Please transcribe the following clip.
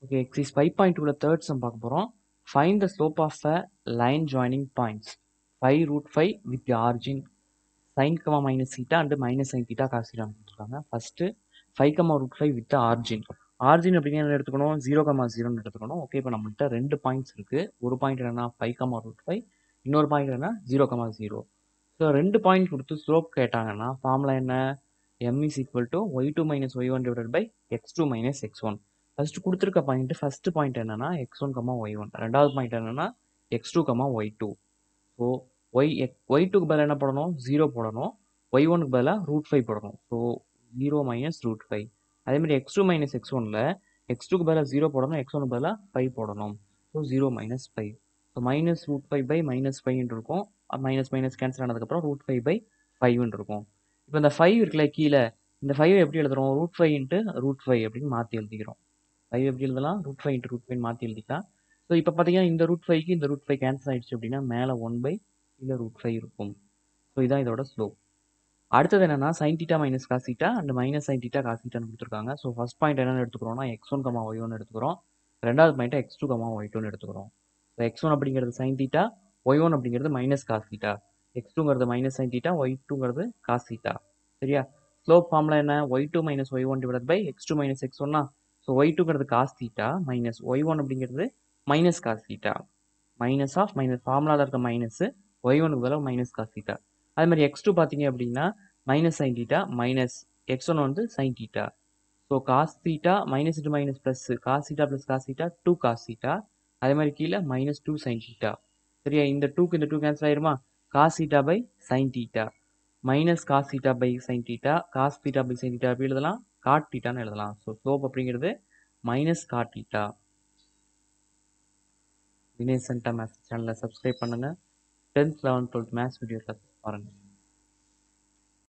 okay exercise five point டூவில் third sum பார்க்க போகிறோம் find the slope of a line joining points five root five with origin sine comma minus theta and minus sine theta cos theta கொடுத்துருக்காங்க first five comma root five with origin origin அப்படிங்கிற என்ன எடுத்துக்கணும் zero comma ஜீரோன்னு எடுத்துக்கணும் okay இப்போ நம்மள்கிட்ட ரெண்டு points இருக்குது ஒரு பாயிண்ட் என்னன்னா ஃபைவ் கமா ரூட் ஃபைவ் இன்னொரு பாயிண்ட் என்னன்னா ஜீரோ கமா ஜீரோ ஸோ ரெண்டு பாயிண்ட் கொடுத்து ஸ்லோப் கேட்டாங்கன்னா ஃபார்முலா என்ன m is equal to y two minus y one divide by x two minus x one first கொடுத்துருக்க பாயிண்ட் ஃபர்ஸ்ட் பாயிண்ட் என்னன்னா x one comma y one ரெண்டாவது point என்னன்னா x two comma y two so y x y டூக்கு பதிலாக என்ன போடணும் zero போடணும் y ஒனுக்கு பதிலாக ரூட் ஃபைவ் போடணும் so zero minus root five அதேமாதிரி எக்ஸ் டூ மைனஸ் எக்ஸ் ஒனில் எக்ஸ் டூக்கு பதிலாக ஜீரோ போடணும் எக்ஸ் ஒனுக்கு பதிலாக ஃபைவ் போடணும் so zero minus five so minus root five by minus ஃபைவ்னு இருக்கும் மைனஸ் மைனஸ் கேன்சல் ஆனதுக்கப்புறம் ரூட் ஃபைவ் பை ஃபைவ்னு இருக்கும் இப்போ இந்த ஃபைவ் இருக்குல்ல கீழே இந்த ஃபைவ் எப்படி எழுதுறோம் root five into root five அப்படின்னு மாற்றி எழுதிக்கிறோம் ஃபைவ் எப்படி எழுதலாம் root five into root five மாற்றி எழுதிக்கலாம் ஸோ இப்போ பார்த்தீங்கன்னா இந்த ரூட் ஃபைவ்க்கு இந்த ரூட் ஃபைவ் கேன்சல் ஆயிடுச்சு அப்படின்னா மேலே ஒன் பை இல்லை ரூட் ஃபைவ் இருக்கும் ஸோ இதான் இதோட ஸ்லோப் அடுத்தது என்னன்னா sine theta minus cos theta and minus sine theta காசிட்டான்னு கொடுத்துருக்காங்க ஸோ ஃபர்ஸ்ட் பாயிண்ட் என்னென்னு எடுத்துக்கிறோம்னா x one comma y one எடுத்துக்கிறோம் ரெண்டாவது point x two comma y டூன்னு எடுத்துக்கிறோம் ஸோ எக்ஸ் ஒன் அப்படிங்கிறது சைன் டீட்டா ஒய் ஒன் அப்படிங்கிறது மைனஸ் காசிட்டா எக்ஸ் டூங்கிறது மைனஸ் சைன் டீட்டா ஒய் டூங்கிறது காசிட்டா சரியா ஸ்லோப் ஃபார்ம்ல என்ன y two minus y one divide by x two minus x ஒன்னா ஸோ ஒய் டூங்கிறது cos theta minus y one அப்படிங்கிறது minus cos theta minus of minus ஃபார்முலாவில் இருக்க மைனஸ் ஒய் ஒனுக்கு பதிலாக மைனஸ் காஸ் தீட்டா அதே மாதிரி எக்ஸ் டூ பார்த்தீங்க அப்படின்னா minus sine theta minus x one வந்து sine theta so cos theta minus into minus plus cos theta plus cos theta two cos theta அதே மாதிரி கீழே மைனஸ் டூ சைன் தீட்டா சரியா இந்த டூக்கு இந்த டூ கேன்சல் ஆயிருமா cos theta by sine theta minus cos theta by sine theta cos theta by sine theta எப்படி எழுதலாம் காட் தீட்டான்னு எழுதலாம் ஸோ ஸ்லோப் அப்படிங்கிறது மைனஸ் காட் தீட்டா வினய் சென்டா மேத்ஸ் சேனலை சப்ஸ்கிரைப் பண்ணுங்கள் tenth eleventh twelfth maths video class பாருங்கள்